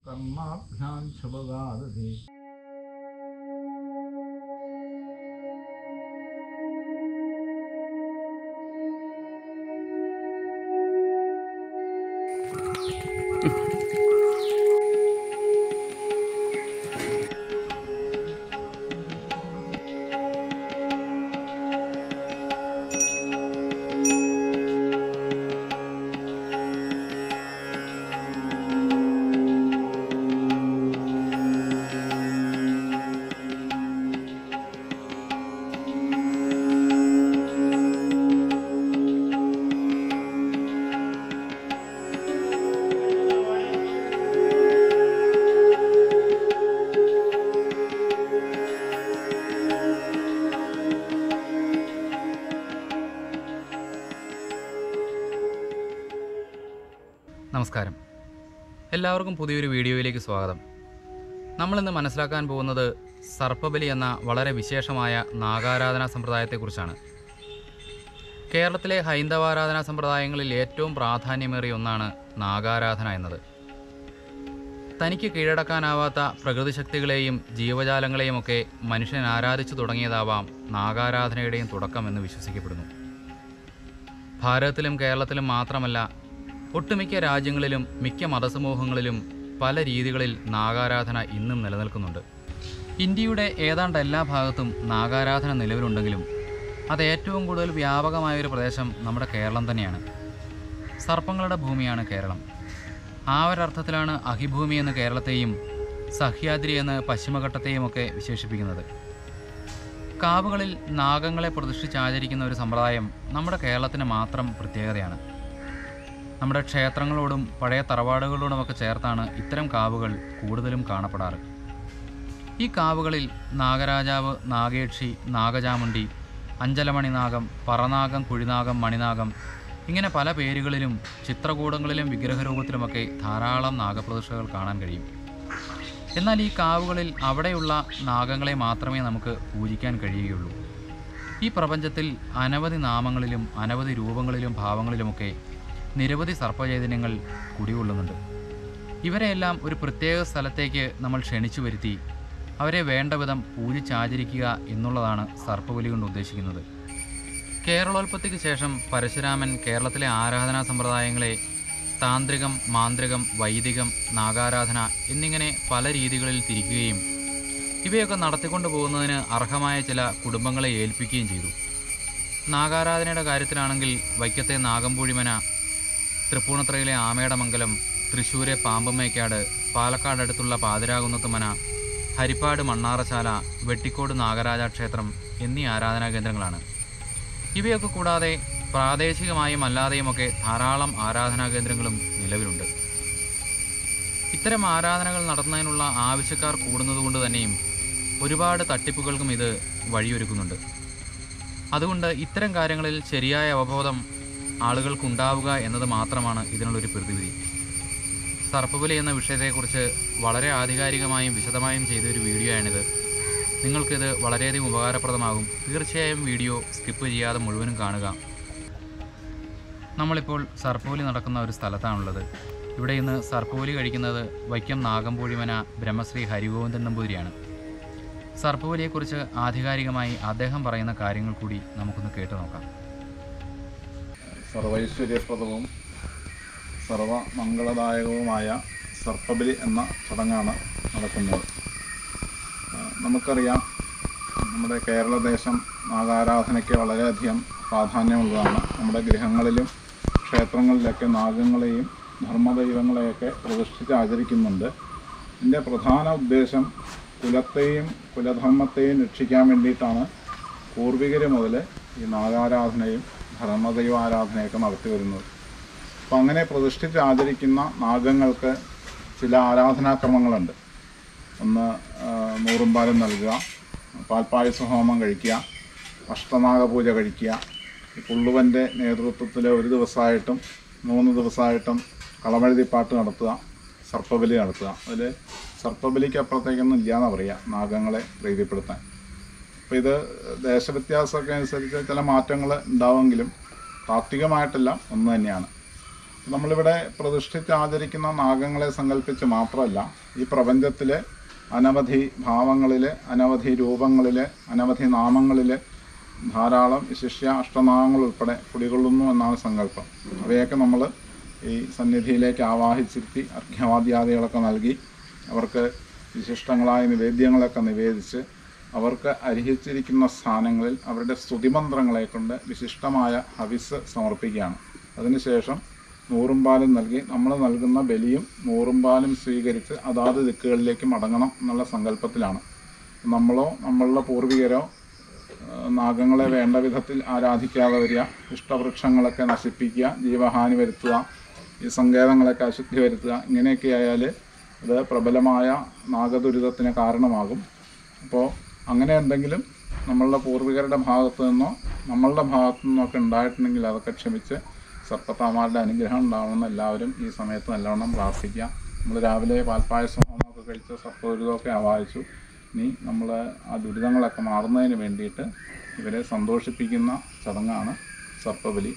कर्माभ्यां शुभगादधि നമസ്കാരം എല്ലാവർക്കും പുതിയൊരു വീഡിയോയിലേക്ക് സ്വാഗതം നമ്മളിന്ന് മനസ്സിലാക്കാൻ പോകുന്നത് സർപ്പബലി എന്ന വളരെ വിശേഷമായ നാഗാരാധനാ സമ്പ്രദായത്തെക്കുറിച്ചാണ് കേരളത്തിലെ ഹൈന്ദവാരാധനാ സമ്പ്രദായങ്ങളിൽ ഏറ്റവും പ്രാധാന്യമേറിയ ഒന്നാണ് നാഗാരാധന എന്നത് തനിക്ക് കീഴടക്കാനാവാത്ത പ്രകൃതിശക്തികളെയും ജീവജാലങ്ങളെയും ഒക്കെ മനുഷ്യൻ ആരാധിച്ചു തുടങ്ങിയതാവാം നാഗാരാധനയുടെയും തുടക്കമെന്ന് വിശ്വസിക്കപ്പെടുന്നു ഭാരതത്തിലും കേരളത്തിലും മാത്രമല്ല ഒട്ടുമിക്ക രാജ്യങ്ങളിലും മിക്ക മതസമൂഹങ്ങളിലും പല രീതികളിൽ നാഗാരാധന ഇന്നും നിലനിൽക്കുന്നുണ്ട് ഇന്ത്യയുടെ ഏതാണ്ട് എല്ലാ ഭാഗത്തും നാഗാരാധന നിലവിലുണ്ടെങ്കിലും അത് ഏറ്റവും കൂടുതൽ വ്യാപകമായൊരു പ്രദേശം നമ്മുടെ കേരളം തന്നെയാണ് സർപ്പങ്ങളുടെ ഭൂമിയാണ് കേരളം ആ ഒരർത്ഥത്തിലാണ് അഹിഭൂമി എന്ന് കേരളത്തെയും സഹ്യാദ്രി എന്ന് പശ്ചിമഘട്ടത്തെയും ഒക്കെ വിശേഷിപ്പിക്കുന്നത് കാവുകളിൽ നാഗങ്ങളെ പ്രതിഷ്ഠിച്ചാചരിക്കുന്ന ഒരു സമ്പ്രദായം നമ്മുടെ കേരളത്തിന് മാത്രം പ്രത്യേകതയാണ് നമ്മുടെ ക്ഷേത്രങ്ങളോടും പഴയ തറവാടുകളോടുമൊക്കെ ചേർത്താണ് ഇത്തരം കാവുകൾ കൂടുതലും കാണപ്പെടാറ് ഈ കാവുകളിൽ നാഗരാജാവ് നാഗേക്ഷി നാഗചാമുണ്ടി അഞ്ചലമണി നാഗം പറനാഗം കുഴിനാഗം മണിനാഗം ഇങ്ങനെ പല പേരുകളിലും ചിത്രകൂടങ്ങളിലും വിഗ്രഹരൂപത്തിലുമൊക്കെ ധാരാളം നാഗപ്രതിഷ്ഠകൾ കാണാൻ കഴിയും എന്നാൽ ഈ കാവുകളിൽ അവിടെയുള്ള നാഗങ്ങളെ മാത്രമേ നമുക്ക് പൂജിക്കാൻ കഴിയുകയുള്ളൂ ഈ പ്രപഞ്ചത്തിൽ അനവധി നാമങ്ങളിലും അനവധി രൂപങ്ങളിലും ഭാവങ്ങളിലുമൊക്കെ നിരവധി സർപ്പചൈതന്യങ്ങൾ കുടികൊള്ളുന്നുണ്ട് ഇവരെയെല്ലാം ഒരു പ്രത്യേക സ്ഥലത്തേക്ക് നമ്മൾ ക്ഷണിച്ചു വരുത്തി അവരെ വേണ്ട വിധം പൂജിച്ചാചരിക്കുക എന്നുള്ളതാണ് സർപ്പബലി കൊണ്ട് ഉദ്ദേശിക്കുന്നത് കേരളോൽപ്പത്തിക്ക് ശേഷം പരശുരാമൻ കേരളത്തിലെ ആരാധനാ സമ്പ്രദായങ്ങളെ താന്ത്രികം മാന്ത്രികം വൈദികം നാഗാരാധന എന്നിങ്ങനെ പല രീതികളിൽ തിരിക്കുകയും ഇവയൊക്കെ നടത്തിക്കൊണ്ടു പോകുന്നതിന് അർഹമായ ചില കുടുംബങ്ങളെ ഏൽപ്പിക്കുകയും ചെയ്തു നാഗാരാധനയുടെ കാര്യത്തിലാണെങ്കിൽ വൈക്കത്തെ നാഗമ്പൂഴിമന തൃപ്പൂണിത്തുറയിലെ ആമയുടെ മംഗലം തൃശ്ശൂരെ പാമ്പമ്മേക്കാട് പാലക്കാട് അടുത്തുള്ള പാതിരാകുന്നത്തുമന ഹരിപ്പാട് മണ്ണാറശാല വെട്ടിക്കോട് നാഗരാജ ക്ഷേത്രം എന്നീ ആരാധനാ കേന്ദ്രങ്ങളാണ് ഇവയൊക്കെ കൂടാതെ പ്രാദേശികമായും അല്ലാതെയുമൊക്കെ ധാരാളം ആരാധനാ കേന്ദ്രങ്ങളും നിലവിലുണ്ട് ഇത്തരം ആരാധനകൾ നടത്തുന്നതിനുള്ള ആവശ്യക്കാർ കൂടുന്നതുകൊണ്ട് തന്നെയും ഒരുപാട് തട്ടിപ്പുകൾക്കും ഇത് വഴിയൊരുക്കുന്നുണ്ട് അതുകൊണ്ട് ഇത്തരം കാര്യങ്ങളിൽ ശരിയായ അവബോധം ആളുകൾക്കുണ്ടാവുക എന്നത് മാത്രമാണ് ഇതിനുള്ളൊരു പ്രതിവിധി സർപ്പബലി എന്ന വിഷയത്തെക്കുറിച്ച് വളരെ ആധികാരികമായും വിശദമായും ചെയ്തൊരു വീഡിയോ ആണിത് നിങ്ങൾക്കിത് വളരെയധികം ഉപകാരപ്രദമാകും തീർച്ചയായും വീഡിയോ സ്കിപ്പ് ചെയ്യാതെ മുഴുവനും കാണുക നമ്മളിപ്പോൾ സർപ്പബലി നടക്കുന്ന ഒരു സ്ഥലത്താണുള്ളത് ഇവിടെ ഇന്ന് സർപ്പബലി കഴിക്കുന്നത് വൈക്കം നാഗമ്പൂഴിമന ബ്രഹ്മശ്രീ ഹരിഗോവിന്ദൻ നമ്പൂതിരിയാണ് സർപ്പബലിയെക്കുറിച്ച് ആധികാരികമായി അദ്ദേഹം പറയുന്ന കാര്യങ്ങൾ കൂടി നമുക്കൊന്ന് കേട്ടു നോക്കാം സർവൈശ്വര്യപ്രദവും സർവമംഗളദായകവുമായ സർപ്പബലി എന്ന ചടങ്ങാണ് നടക്കുന്നത് ആ, നമുക്കറിയാം നമ്മുടെ കേരളദേശം നാഗാരാധനയ്ക്ക് വളരെയധികം പ്രാധാന്യമുള്ളതാണ് നമ്മുടെ ഗൃഹങ്ങളിലും ക്ഷേത്രങ്ങളിലൊക്കെ നാഗങ്ങളെയും ധർമ്മദൈവങ്ങളെയൊക്കെ പ്രതിഷ്ഠിച്ച് ആചരിക്കുന്നുണ്ട് ഇതിൻ്റെ പ്രധാന ഉദ്ദേശം കുലത്തെയും കുലധർമ്മത്തെയും രക്ഷിക്കാൻ വേണ്ടിയിട്ടാണ് പൂർവികർ മുതൽ ഈ നാഗാരാധനയും ധർമ്മദൈവ ആരാധനയൊക്കെ നടത്തി വരുന്നത് അപ്പം അങ്ങനെ പ്രതിഷ്ഠിച്ച് ആചരിക്കുന്ന നാഗങ്ങൾക്ക് ചില ആരാധനാക്രമങ്ങളുണ്ട് ഒന്ന് ആ, നൂറുംപാലം നൽകുക പാൽപ്പായസ ഹോമം കഴിക്കുക അഷ്ടനാഗപൂജ കഴിക്കുക ഈ പുള്ളുവൻ്റെ നേതൃത്വത്തിൽ ഒരു ദിവസമായിട്ടും മൂന്ന് ദിവസമായിട്ടും കളമെഴുതിപ്പാട്ട് നടത്തുക സർപ്പബലി നടത്തുക അതിൽ സർപ്പബലിക്ക് അപ്പുറത്തേക്കൊന്നും ഇല്ലയെന്നാണ് പറയുക നാഗങ്ങളെ പ്രീതിപ്പെടുത്താൻ അപ്പോൾ ഇത് ദേശവ്യത്യാസമൊക്കെ അനുസരിച്ച് ചില മാറ്റങ്ങൾ ഉണ്ടാവുമെങ്കിലും താത്വികമായിട്ടെല്ലാം ഒന്ന് തന്നെയാണ് നമ്മളിവിടെ പ്രതിഷ്ഠിച്ച് ആചരിക്കുന്ന നാഗങ്ങളെ സങ്കല്പിച്ച് മാത്രമല്ല ഈ പ്രപഞ്ചത്തിലെ അനവധി ഭാവങ്ങളിൽ അനവധി രൂപങ്ങളിൽ അനവധി നാമങ്ങളിൽ ധാരാളം വിശിഷ്യ അഷ്ടനാമങ്ങൾ ഉൾപ്പെടെ കുടികൊള്ളുന്നു എന്നാണ് സങ്കല്പം അവയൊക്കെ നമ്മൾ ഈ സന്നിധിയിലേക്ക് ആവാഹിച്ചിരുത്തി അർഘ്യവാദ്യാദികളൊക്കെ നൽകി അവർക്ക് വിശിഷ്ടങ്ങളായ നിവേദ്യങ്ങളൊക്കെ നിവേദിച്ച് അവർക്ക് അർഹിച്ചിരിക്കുന്ന സ്ഥാനങ്ങളിൽ അവരുടെ സ്തുതിമന്ത്രങ്ങളെ കൊണ്ട് വിശിഷ്ടമായ ഹവിസ് സമർപ്പിക്കുകയാണ് അതിനുശേഷം നൂറും പാലും നൽകി നമ്മൾ നൽകുന്ന ബലിയും നൂറും പാലും സ്വീകരിച്ച് അതാത് ദിക്കുകളിലേക്ക് മടങ്ങണം എന്നുള്ള സങ്കല്പത്തിലാണ് നമ്മളോ നമ്മളുടെ പൂർവികരോ ആ, നാഗങ്ങളെ വേണ്ട വിധത്തിൽ ആരാധിക്കാതെ വരിക ഇഷ്ടവൃക്ഷങ്ങളൊക്കെ നശിപ്പിക്കുക ജീവഹാനി വരുത്തുക ഈ സങ്കേതങ്ങളൊക്കെ അശുദ്ധി വരുത്തുക ഇങ്ങനെയൊക്കെ ആയാൽ അത് പ്രബലമായ നാഗദുരിതത്തിന് കാരണമാകും അപ്പോൾ അങ്ങനെ എന്തെങ്കിലും നമ്മളുടെ പൂർവികരുടെ ഭാഗത്തു നിന്നോ നമ്മളുടെ ഭാഗത്തു നിന്നോ ഒക്കെ ഉണ്ടായിട്ടുണ്ടെങ്കിൽ അതൊക്കെ ക്ഷമിച്ച് സർപ്പത്താമാരുടെ അനുഗ്രഹം ഉണ്ടാവണമെന്ന് എല്ലാവരും ഈ സമയത്ത് നല്ലവണ്ണം പ്രാർത്ഥിക്കുക നമ്മൾ രാവിലെ പാൽപ്പായസം ഒക്കെ കഴിച്ച് സർപ്പദുരിതമൊക്കെ ആവാഹിച്ചു ഇനി നമ്മൾ ആ ദുരിതങ്ങളൊക്കെ മാറുന്നതിന് വേണ്ടിയിട്ട് ഇവരെ സന്തോഷിപ്പിക്കുന്ന ചടങ്ങാണ് സർപ്പബലി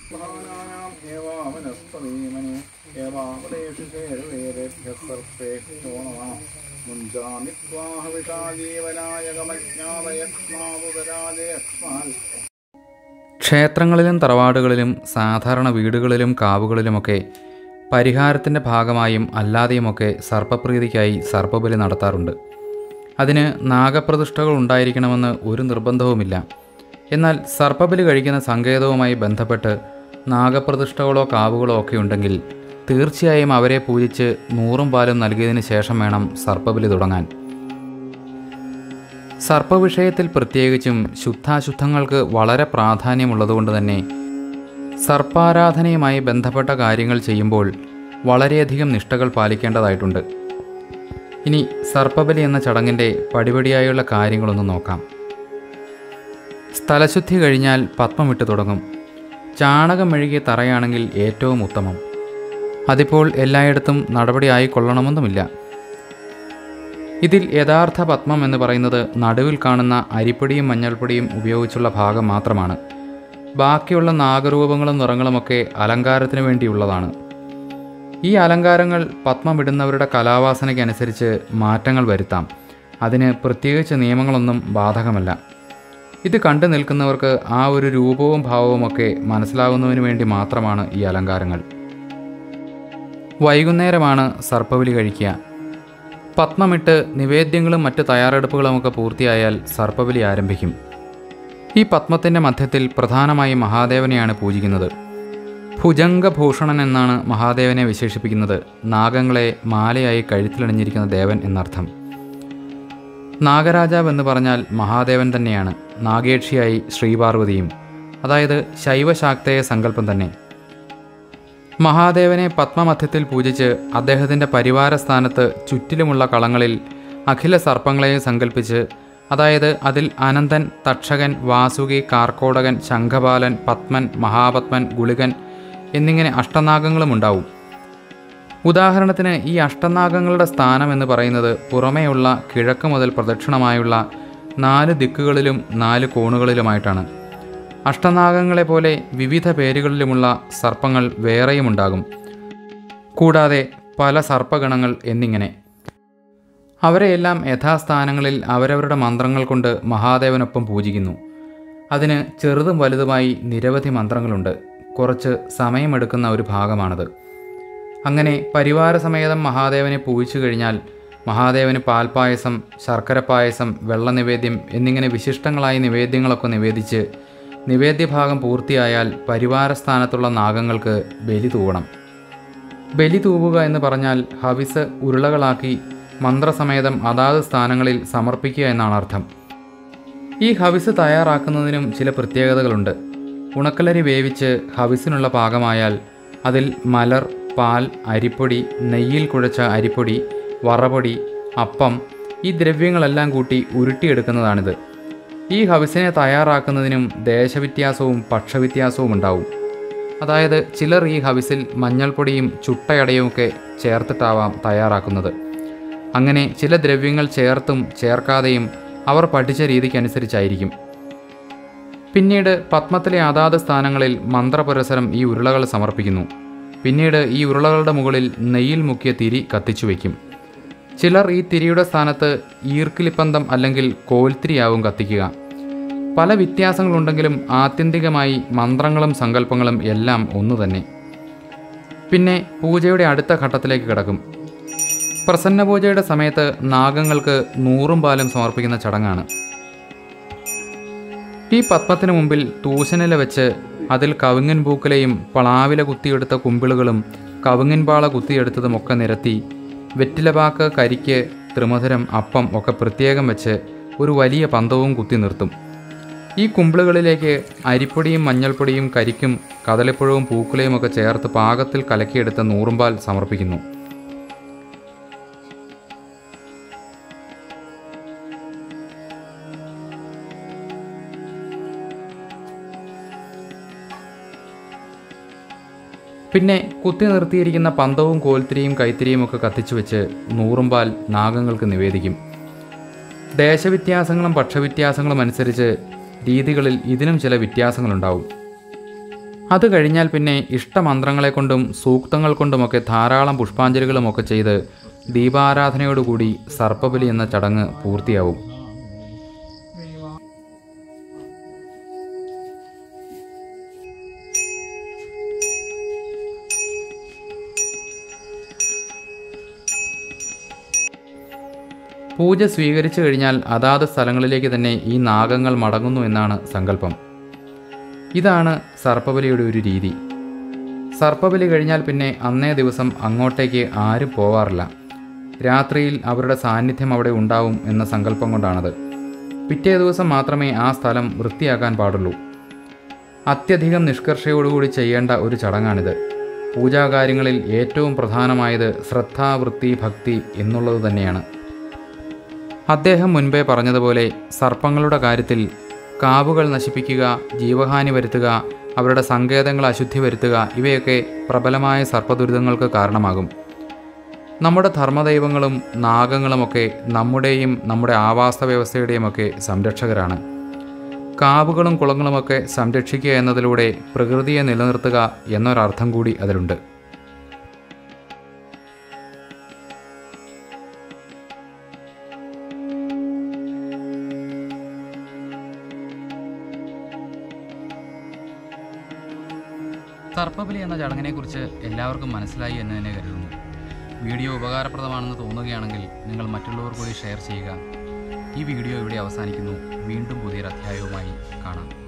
ക്ഷേത്രങ്ങളിലും തറവാടുകളിലും സാധാരണ വീടുകളിലും കാവുകളിലുമൊക്കെ പരിഹാരത്തിൻ്റെ ഭാഗമായും അല്ലാതെയുമൊക്കെ സർപ്പപ്രീതിക്കായി സർപ്പബലി നടത്താറുണ്ട് അതിന് നാഗപ്രതിഷ്ഠകൾ ഉണ്ടായിരിക്കണമെന്ന് ഒരു നിർബന്ധവുമില്ല എന്നാൽ സർപ്പബലി കഴിക്കുന്ന സങ്കേതവുമായി ബന്ധപ്പെട്ട് നാഗപ്രതിഷ്ഠകളോ കാവുകളോ ഒക്കെ ഉണ്ടെങ്കിൽ തീർച്ചയായും അവരെ പൂജിച്ച് നൂറും പാലും നൽകിയതിന് ശേഷം വേണം സർപ്പബലി തുടങ്ങാൻ സർപ്പവിഷയത്തിൽ പ്രത്യേകിച്ചും ശുദ്ധാശുദ്ധങ്ങൾക്ക് വളരെ പ്രാധാന്യമുള്ളതുകൊണ്ട് തന്നെ സർപ്പാരാധനയുമായി ബന്ധപ്പെട്ട കാര്യങ്ങൾ ചെയ്യുമ്പോൾ വളരെയധികം നിഷ്ഠകൾ പാലിക്കേണ്ടതായിട്ടുണ്ട് ഇനി സർപ്പബലി എന്ന ചടങ്ങിൻ്റെ പടിപടിയായുള്ള കാര്യങ്ങളൊന്ന് നോക്കാം സ്ഥലശുദ്ധി കഴിഞ്ഞാൽ പത്മമിട്ട് തുടങ്ങും ചാണകം മെഴുകിയ തറയാണെങ്കിൽ ഏറ്റവും ഉത്തമം അതിപ്പോൾ എല്ലായിടത്തും നടപടിയായി കൊള്ളണമെന്നുമില്ല ഇതിൽ യഥാർത്ഥ പത്മം എന്ന് പറയുന്നത് നടുവിൽ കാണുന്ന അരിപ്പൊടിയും മഞ്ഞൾപ്പൊടിയും ഉപയോഗിച്ചുള്ള ഭാഗം മാത്രമാണ് ബാക്കിയുള്ള നാഗരൂപങ്ങളും നിറങ്ങളുമൊക്കെ അലങ്കാരത്തിന് വേണ്ടിയുള്ളതാണ് ഈ അലങ്കാരങ്ങൾ പത്മമിടുന്നവരുടെ കലാവാസനയ്ക്കനുസരിച്ച് മാറ്റങ്ങൾ വരുത്താം അതിന് പ്രത്യേകിച്ച് നിയമങ്ങളൊന്നും ബാധകമല്ല ഇത് കണ്ടു നിൽക്കുന്നവർക്ക് ആ ഒരു രൂപവും ഭാവവുമൊക്കെ മനസ്സിലാകുന്നതിന് വേണ്ടി മാത്രമാണ് ഈ അലങ്കാരങ്ങൾ വൈകുന്നേരമാണ് സർപ്പബലി കഴിക്കുക പത്മമിട്ട് നിവേദ്യങ്ങളും മറ്റ് തയ്യാറെടുപ്പുകളുമൊക്കെ പൂർത്തിയായാൽ സർപ്പബലി ആരംഭിക്കും ഈ പത്മത്തിൻ്റെ മധ്യത്തിൽ പ്രധാനമായും മഹാദേവനെയാണ് പൂജിക്കുന്നത് ഭുജംഗഭൂഷണൻ എന്നാണ് മഹാദേവനെ വിശേഷിപ്പിക്കുന്നത് നാഗങ്ങളെ മാലയായി കഴുത്തിലണിഞ്ഞിരിക്കുന്ന ദേവൻ എന്നർത്ഥം നാഗരാജാവ് എന്ന് പറഞ്ഞാൽ മഹാദേവൻ തന്നെയാണ് നാഗേക്ഷിയായി ശ്രീപാർവതിയും അതായത് ശൈവശാക്തേയ സങ്കല്പം തന്നെ മഹാദേവനെ പത്മമധ്യത്തിൽ പൂജിച്ച് അദ്ദേഹത്തിൻ്റെ പരിവാര സ്ഥാനത്ത് ചുറ്റിലുമുള്ള കളങ്ങളിൽ അഖില സർപ്പങ്ങളെയും സങ്കല്പിച്ച് അതായത് അതിൽ അനന്തൻ തക്ഷകൻ വാസുകി കാർക്കോടകൻ ശംഖപാലൻ പത്മൻ മഹാപത്മൻ ഗുളികൻ എന്നിങ്ങനെ അഷ്ടനാഗങ്ങളും ഉണ്ടാവും ഉദാഹരണത്തിന് ഈ അഷ്ടനാഗങ്ങളുടെ സ്ഥാനം എന്ന് പറയുന്നത് പുറമേയുള്ള കിഴക്ക് മുതൽ പ്രദക്ഷിണമായുള്ള നാല് ദിക്കുകളിലും നാല് കോണുകളിലുമായിട്ടാണ് അഷ്ടനാഗങ്ങളെ പോലെ വിവിധ പേരുകളിലുമുള്ള സർപ്പങ്ങൾ വേറെയുമുണ്ടാകും കൂടാതെ പല സർപ്പഗണങ്ങൾ എന്നിങ്ങനെ അവരെയെല്ലാം യഥാസ്ഥാനങ്ങളിൽ അവരവരുടെ മന്ത്രങ്ങൾ കൊണ്ട് മഹാദേവനൊപ്പം പൂജിക്കുന്നു അതിന് ചെറുതും വലുതുമായി നിരവധി മന്ത്രങ്ങളുണ്ട് കുറച്ച് സമയമെടുക്കുന്ന ഒരു ഭാഗമാണത് അങ്ങനെ പരിവാര സമേതം മഹാദേവനെ പൂജിച്ചു കഴിഞ്ഞാൽ മഹാദേവന് പാൽപ്പായസം ശർക്കര പായസം വെള്ള നിവേദ്യം എന്നിങ്ങനെ വിശിഷ്ടങ്ങളായ നിവേദ്യങ്ങളൊക്കെ നിവേദിച്ച് നിവേദ്യഭാഗം പൂർത്തിയായാൽ പരിവാര സ്ഥാനത്തുള്ള നാഗങ്ങൾക്ക് ബലി തൂവണം ബലി തൂവുക എന്ന് പറഞ്ഞാൽ ഹവിസ് ഉരുളകളാക്കി മന്ത്രസമേതം അതാത് സ്ഥാനങ്ങളിൽ സമർപ്പിക്കുക എന്നാണ് അർത്ഥം ഈ ഹവിസ് തയ്യാറാക്കുന്നതിനും ചില പ്രത്യേകതകളുണ്ട് ഉണക്കലരി വേവിച്ച് ഹവിസിനുള്ള പാകമായാൽ അതിൽ മലർ പാൽ അരിപ്പൊടി നെയ്യിൽ കുഴച്ച അരിപ്പൊടി വറപൊടി അപ്പം ഈ ദ്രവ്യങ്ങളെല്ലാം കൂട്ടി ഉരുട്ടിയെടുക്കുന്നതാണിത് ഈ ഹവിസിനെ തയ്യാറാക്കുന്നതിനും ദേശവ്യത്യാസവും പക്ഷവ്യത്യാസവും ഉണ്ടാവും അതായത് ചിലർ ഈ ഹവിസിൽ മഞ്ഞൾപ്പൊടിയും ചുട്ടയടയുമൊക്കെ ചേർത്തിട്ടാവാം തയ്യാറാക്കുന്നത് അങ്ങനെ ചില ദ്രവ്യങ്ങൾ ചേർത്തും ചേർക്കാതെയും അവർ പഠിച്ച രീതിക്കനുസരിച്ചായിരിക്കും പിന്നീട് പത്മത്തിലെ അതാത് സ്ഥാനങ്ങളിൽ മന്ത്രപുരസരം ഈ ഉരുളകൾ സമർപ്പിക്കുന്നു പിന്നീട് ഈ ഉരുളകളുടെ മുകളിൽ നെയ്യിൽ മുക്കിയ തിരി കത്തിച്ചു വയ്ക്കും ചിലർ ഈ തിരിയുടെ സ്ഥാനത്ത് ഈർക്കിലിപ്പന്തം അല്ലെങ്കിൽ കോൽത്തിരിയാവും കത്തിക്കുക പല വ്യത്യാസങ്ങളുണ്ടെങ്കിലും ആത്യന്തികമായി മന്ത്രങ്ങളും സങ്കല്പങ്ങളും എല്ലാം ഒന്നു തന്നെ പിന്നെ പൂജയുടെ അടുത്ത ഘട്ടത്തിലേക്ക് കിടക്കും പ്രസന്ന പൂജയുടെ സമയത്ത് നാഗങ്ങൾക്ക് നൂറും പാലും സമർപ്പിക്കുന്ന ചടങ്ങാണ് ഈ പത്മത്തിന് മുമ്പിൽ തൂശനില വെച്ച് അതിൽ കവുങ്ങൻ പൂക്കലയും പളാവില കുത്തിയെടുത്ത കുമ്പിളുകളും കവുങ്ങൻ പാള കുത്തിയെടുത്തതും ഒക്കെ നിരത്തി വെറ്റിലപാക്ക് കരിക്ക് ത്രിമധുരം അപ്പം ഒക്കെ പ്രത്യേകം വെച്ച് ഒരു വലിയ പന്തവും കുത്തി നിർത്തും ഈ കുമ്പിളുകളിലേക്ക് അരിപ്പൊടിയും മഞ്ഞൾപ്പൊടിയും കരിക്കും കദളിപ്പഴവും പൂക്കുലയും ഒക്കെ ചേർത്ത് പാകത്തിൽ കലക്കിയെടുത്ത നൂറുമ്പാൽ സമർപ്പിക്കുന്നു പിന്നെ കുത്തി നിർത്തിയിരിക്കുന്ന പന്തവും കോൽത്തിരിയും കൈത്തിരിയും ഒക്കെ കത്തിച്ചു വെച്ച് നൂറുമ്പാൽ നാഗങ്ങൾക്ക് നിവേദിക്കും ദേശവ്യത്യാസങ്ങളും പക്ഷവ്യത്യാസങ്ങളും അനുസരിച്ച് രീതികളിൽ ഇതിനും ചില വ്യത്യാസങ്ങളുണ്ടാവും അത് കഴിഞ്ഞാൽ പിന്നെ ഇഷ്ടമന്ത്രങ്ങളെ കൊണ്ടും സൂക്തങ്ങൾ കൊണ്ടുമൊക്കെ ധാരാളം പുഷ്പാഞ്ജലികളുമൊക്കെ ചെയ്ത് ദീപാരാധനയോടുകൂടി സർപ്പബലി എന്ന ചടങ്ങ് പൂർത്തിയാവും പൂജ സ്വീകരിച്ചു കഴിഞ്ഞാൽ അതാത് സ്ഥലങ്ങളിലേക്ക് തന്നെ ഈ നാഗങ്ങൾ മടങ്ങുന്നു എന്നാണ് സങ്കല്പം ഇതാണ് സർപ്പബലിയുടെ ഒരു രീതി സർപ്പബലി കഴിഞ്ഞാൽ പിന്നെ അന്നേ ദിവസം അങ്ങോട്ടേക്ക് ആരും പോവാറില്ല രാത്രിയിൽ അവരുടെ സാന്നിധ്യം അവിടെ ഉണ്ടാവും എന്ന സങ്കല്പം കൊണ്ടാണത് പിറ്റേ ദിവസം മാത്രമേ ആ സ്ഥലം വൃത്തിയാക്കാൻ പാടുള്ളൂ അത്യധികം നിഷ്കർഷയോടുകൂടി ചെയ്യേണ്ട ഒരു ചടങ്ങാണിത് പൂജാകാര്യങ്ങളിൽ ഏറ്റവും പ്രധാനമായത് ശ്രദ്ധ വൃത്തി ഭക്തി എന്നുള്ളത് തന്നെയാണ് അദ്ദേഹം മുൻപേ പറഞ്ഞതുപോലെ സർപ്പങ്ങളുടെ കാര്യത്തിൽ കാവുകൾ നശിപ്പിക്കുക ജീവഹാനി വരുത്തുക അവരുടെ സങ്കേതങ്ങൾ അശുദ്ധി വരുത്തുക ഇവയൊക്കെ പ്രബലമായ സർപ്പദുരിതങ്ങൾക്ക് കാരണമാകും നമ്മുടെ ധർമ്മദൈവങ്ങളും നാഗങ്ങളുമൊക്കെ നമ്മുടെയും നമ്മുടെ ആവാസ വ്യവസ്ഥയുടെയുമൊക്കെ സംരക്ഷകരാണ് കാവുകളും കുളങ്ങളുമൊക്കെ സംരക്ഷിക്കുക എന്നതിലൂടെ പ്രകൃതിയെ നിലനിർത്തുക എന്നൊരർത്ഥം കൂടി അതിലുണ്ട് സർപ്പബലി എന്ന ചടങ്ങിനെക്കുറിച്ച് എല്ലാവർക്കും മനസ്സിലായി എന്ന് തന്നെ കരുതുന്നു വീഡിയോ ഉപകാരപ്രദമാണെന്ന് തോന്നുകയാണെങ്കിൽ നിങ്ങൾ മറ്റുള്ളവർ കൂടി ഷെയർ ചെയ്യുക ഈ വീഡിയോ ഇവിടെ അവസാനിക്കുന്നു വീണ്ടും പുതിയൊരു അധ്യായവുമായി കാണാം